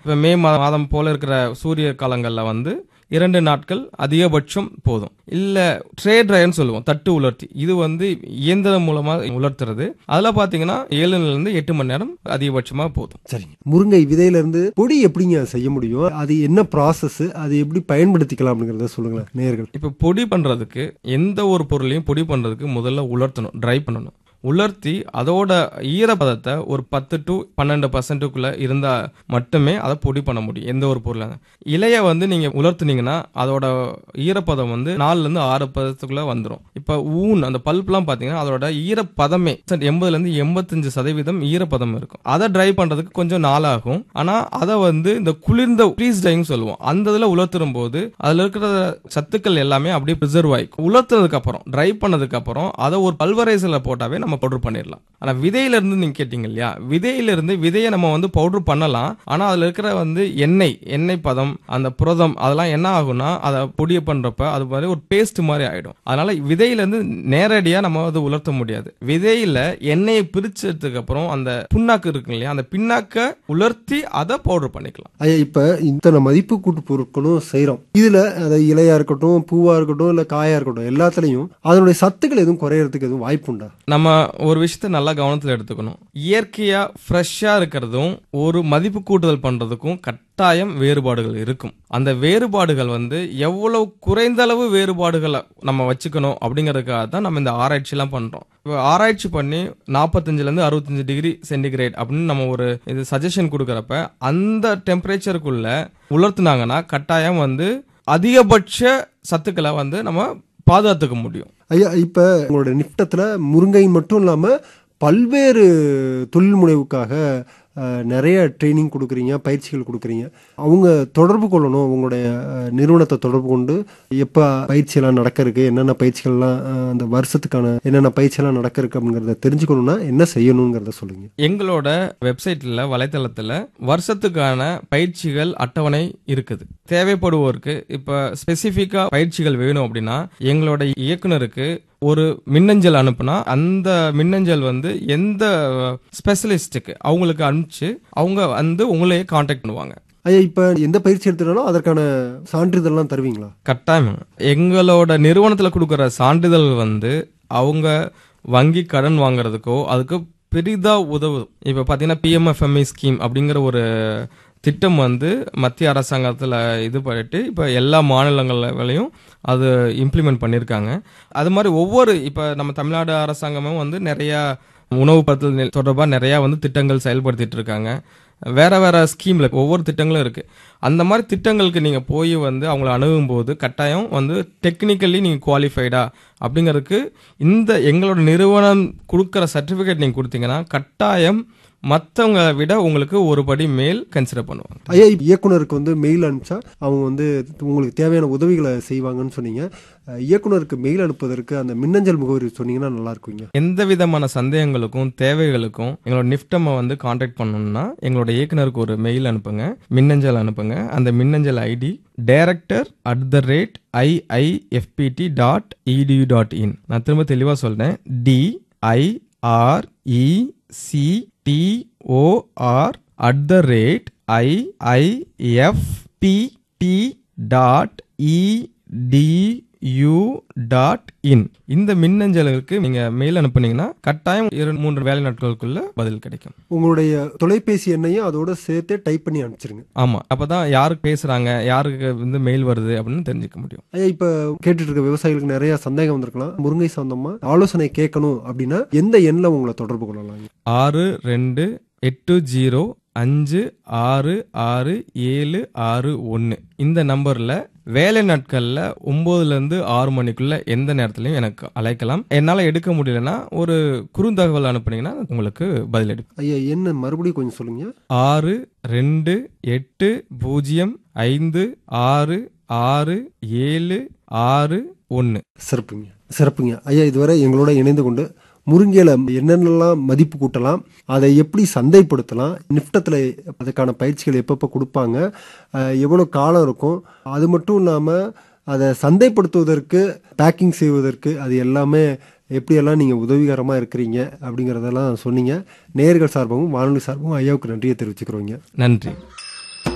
இப்போ மே மா- மாதம் போல இருக்கிற சூரிய காலங்களில் வந்து இரண்டு நாட்கள் அதிகபட்சம் போதும் இல்ல ட்ரே ட்ரையர்னு சொல்லுவோம் தட்டு உலர்த்தி இது வந்து இயந்திரம் மூலமா உலர்த்துறது அதுல பாத்தீங்கன்னா ஏழுல இருந்து எட்டு மணி நேரம் அதிகபட்சமா போதும் சரிங்க முருங்கை விதையில இருந்து பொடி எப்படிங்க செய்ய முடியும் அது என்ன ப்ராசஸ் அது எப்படி பயன்படுத்திக்கலாம் அப்படிங்கறத சொல்லுங்களேன் நேயர்கள் இப்ப பொடி பண்றதுக்கு எந்த ஒரு பொருளையும் பொடி பண்றதுக்கு முதல்ல உலர்த்தணும் ட்ரை பண்ணணும் உலர்த்தி அதோட ஈரப்பதத்தை ஒரு பத்து டு பன்னெண்டு பர்சன்ட்டுக்குள்ள இருந்தா மட்டுமே அதை பொடி பண்ண முடியும் எந்த ஒரு பொருளாக இலைய வந்து நீங்க உலர்த்துனீங்கன்னா அதோட ஈரப்பதம் வந்து நாலுல இருந்து ஆறு பதத்துக்குள்ள வந்துடும் இப்ப ஊன் அந்த பல்ப்லாம் பாத்தீங்கன்னா அதோட ஈரப்பதமே எண்பதுல இருந்து எண்பத்தஞ்சு சதவீதம் ஈரப்பதம் இருக்கும் அதை ட்ரை பண்றதுக்கு கொஞ்சம் நாளாகும் ஆனா அதை வந்து இந்த குளிர்ந்த ஃப்ரீஸ் ட்ரைன்னு சொல்லுவோம் அந்த இதுல உலர்த்தும் போது அதுல இருக்கிற சத்துக்கள் எல்லாமே அப்படியே ப்ரிசர்வ் ஆயிக்கும் உலர்த்துனதுக்கு அப்புறம் ட்ரை பண்ணதுக்கு அப்புறம் அதை ஒரு பல்வரைசர்ல போட்டாவே நம்ம பவுடர் பண்ணிடலாம் ஆனா விதையில இருந்து நீங்க கேட்டீங்க இல்லையா விதையில இருந்து விதையை நம்ம வந்து பவுடர் பண்ணலாம் ஆனா அதுல இருக்கிற வந்து எண்ணெய் எண்ணெய் பதம் அந்த புரதம் அதெல்லாம் என்ன ஆகும்னா அதை பொடியை பண்றப்ப அது மாதிரி ஒரு பேஸ்ட் மாதிரி ஆயிடும் அதனால விதையில இருந்து நேரடியா நம்ம அதை உலர்த்த முடியாது விதையில எண்ணெயை பிரிச்சதுக்கு அப்புறம் அந்த புண்ணாக்கு இருக்கு இல்லையா அந்த பின்னாக்க உலர்த்தி அதை பவுடர் பண்ணிக்கலாம் ஐயா இப்ப இத்தனை மதிப்பு கூட்டு பொருட்களும் செய்றோம் இதுல அது இலையா இருக்கட்டும் பூவா இருக்கட்டும் இல்ல காயா இருக்கட்டும் எல்லாத்துலயும் அதனுடைய சத்துக்கள் எதுவும் குறையறதுக்கு எதுவும் வாய்ப்புண்டா நம்ம ஒரு விஷயத்த நல்லா கவனத்தில் எடுத்துக்கணும் இயற்கையா ஃப்ரெஷ்ஷா இருக்கிறதும் ஒரு மதிப்பு கூட்டுதல் பண்றதுக்கும் கட்டாயம் வேறுபாடுகள் இருக்கும் அந்த வேறுபாடுகள் வந்து எவ்வளவு குறைந்த அளவு வேறுபாடுகளை நம்ம வச்சுக்கணும் அப்படிங்கறதுக்காக தான் நம்ம இந்த ஆராய்ச்சிலாம் பண்றோம் இப்போ ஆராய்ச்சி பண்ணி நாற்பத்தஞ்சுல இருந்து அறுபத்தஞ்சு டிகிரி சென்டிகிரேட் அப்படின்னு நம்ம ஒரு இது சஜஷன் கொடுக்கறப்ப அந்த டெம்பரேச்சருக்குள்ள உலர்த்துனாங்கன்னா கட்டாயம் வந்து அதிகபட்ச சத்துக்களை வந்து நம்ம பாதுகாத்துக்க முடியும் ஐயா இப்ப உங்களோட நிப்டத்துல முருங்கை மட்டும் இல்லாம பல்வேறு தொழில் முனைவுக்காக அஹ், நிறைய ட்ரைனிங் கொடுக்குறீங்க பயிற்சிகள் கொடுக்குறீங்க அவங்க தொடர்பு கொள்ளணும் உங்களுடைய அஹ், நிறுவனத்தை தொடர்பு கொண்டு எப்போ பயிற்சியெல்லாம் நடக்க இருக்கு என்னென்ன பயிற்சிகள்லாம் அஹ், அந்த வருஷத்துக்கான என்னென்ன பயிற்சியெல்லாம் நடக்க இருக்கு அப்படிங்கிறத தெரிஞ்சுக்கணும்னா என்ன செய்யணுங்கிறத சொல்லுங்க எங்களோட வெப்சைட்ல வலைத்தளத்துல வருஷத்துக்கான பயிற்சிகள் அட்டவணை இருக்குது தேவைப்படுவோருக்கு இப்ப ஸ்பெசிஃபிக்கா பயிற்சிகள் வேணும் அப்படின்னா எங்களோட இயக்குனருக்கு ஒரு மின்னஞ்சல் அனுப்புனா அந்த மின்னஞ்சல் வந்து எந்த ஸ்பெஷலிஸ்டுக்கு அவங்களுக்கு அனுப்பிச்சு அவங்க வந்து உங்களையே காண்டாக்ட் பண்ணுவாங்க ஐயா இப்போ எந்த பயிற்சி எடுத்துட்டாலும் அதற்கான சான்றிதழ்லாம் தருவீங்களா கட்டாயம் எங்களோட நிறுவனத்தில் கொடுக்குற சான்றிதழ் வந்து அவங்க வங்கி கடன் வாங்குறதுக்கோ அதுக்கு பெரிதா உதவும் இப்போ பார்த்தீங்கன்னா பிஎம்எஃப்எம்இ ஸ்கீம் அப்படிங்கிற ஒரு திட்டம் வந்து மத்திய அரசாங்கத்தில் இது பண்ணிட்டு இப்போ எல்லா மாநிலங்களையும் அது இம்ப்ளிமெண்ட் பண்ணியிருக்காங்க அது மாதிரி ஒவ்வொரு இப்போ நம்ம தமிழ்நாடு அரசாங்கமும் வந்து நிறையா உணவு பதத்தில் தொடர்பாக நிறையா வந்து திட்டங்கள் செயல்படுத்திட்டு இருக்காங்க வேற வேற ஸ்கீம்ல ஒவ்வொரு திட்டங்களும் இருக்கு அந்த மாதிரி திட்டங்களுக்கு நீங்க போய் வந்து அவங்கள அணுகும் போது கட்டாயம் வந்து டெக்னிக்கலி நீங்க குவாலிஃபைடா அப்படிங்கிறதுக்கு இந்த எங்களோட நிறுவனம் கொடுக்குற சர்டிபிகேட் நீங்க கொடுத்தீங்கன்னா கட்டாயம் மற்றவங்க விட உங்களுக்கு ஒரு படி மேல் கன்சிடர் பண்ணுவாங்க ஐயா இப்ப இயக்குனருக்கு வந்து மெயில் அனுப்பிச்சா அவங்க வந்து உங்களுக்கு தேவையான உதவிகளை செய்வாங்கன்னு சொன்னீங்க அஹ், இயக்குனருக்கு மெயில் அனுப்புவதற்கு அந்த மின்னஞ்சல் முகவரி சொன்னீங்கன்னா நல்லா இருக்குங்க எந்த விதமான சந்தேகங்களுக்கும் தேவைகளுக்கும் எங்களோட நிஃப்டமை வந்து காண்டாக்ட் பண்ணணும்னா எங்களோட இயக்குனருக்கு ஒரு மெயில் அனுப்புங்க மின்னஞ்சல் அனுப்புங்க அந்த மின்னஞ்சல் ID director at the rate IIFPT dot edu dot in நான் திரும்ப தெளிவாக சொல்றேன் D I R E C T O R at the rate IIFPT dot edu dot in இந்த மின்னஞ்சலுக்கு நீங்க மெயில் அனுப்புனீங்கன்னா கட்டாயம் இரண்டு மூன்று வேலை நாட்களுக்குள்ள பதில் கிடைக்கும் உங்களுடைய தொலைபேசி எண்ணையும் அதோட சேர்த்தே டைப் பண்ணி அனுப்பிச்சிருங்க ஆமா அப்பதான் யாருக்கு பேசுறாங்க யாருக்கு வந்து மெயில் வருது அப்படின்னு தெரிஞ்சுக்க முடியும் ஐயா இப்ப கேட்டுட்டு இருக்க விவசாயிகளுக்கு நிறைய சந்தேகம் வந்திருக்கலாம் முருங்கை சம்பந்தமா ஆலோசனை கேட்கணும் அப்படின்னா எந்த எண்ணில் உங்களை தொடர்பு கொள்ளலாம் ஆறு ரெண்டு எட்டு ஜீரோ அஞ்சு ஆறு ஆறு ஏழு ஆறு ஒன்று இந்த நம்பர்ல வேலை நாட்கள்ல ஒன்பதுல இருந்து ஆறு மணிக்குள்ள எந்த நேரத்திலையும் எனக்கு அழைக்கலாம் என்னால எடுக்க முடியலன்னா ஒரு குறுந்தகவல் அனுப்புனீங்கன்னா உங்களுக்கு பதில் எடுப்பேன் ஐயா என்ன மறுபடியும் கொஞ்சம் சொல்லுங்க ஆறு ரெண்டு எட்டு பூஜ்ஜியம் ஐந்து ஆறு ஆறு ஏழு ஆறு ஒன்று சிறப்புங்க சிறப்புங்க ஐயா இதுவரை எங்களோட இணைந்து கொண்டு முருங்கையில என்னென்னலாம் மதிப்பு கூட்டலாம் அதை எப்படி சந்தைப்படுத்தலாம் நிஃப்டத்தில் அதுக்கான பயிற்சிகள் எப்பப்போ கொடுப்பாங்க அஹ், எவ்வளோ காலம் இருக்கும் அது மட்டும் இல்லாமல் அதை சந்தைப்படுத்துவதற்கு பேக்கிங் செய்வதற்கு அது எல்லாமே எப்படியெல்லாம் நீங்கள் உதவிகரமாக இருக்கிறீங்க அப்படிங்கிறதெல்லாம் சொன்னீங்க நேர்கள் சார்பாகவும் வானொலி சார்பாகவும் ஐயாவுக்கு நன்றியை தெரிவிச்சுக்கிறோங்க நன்றி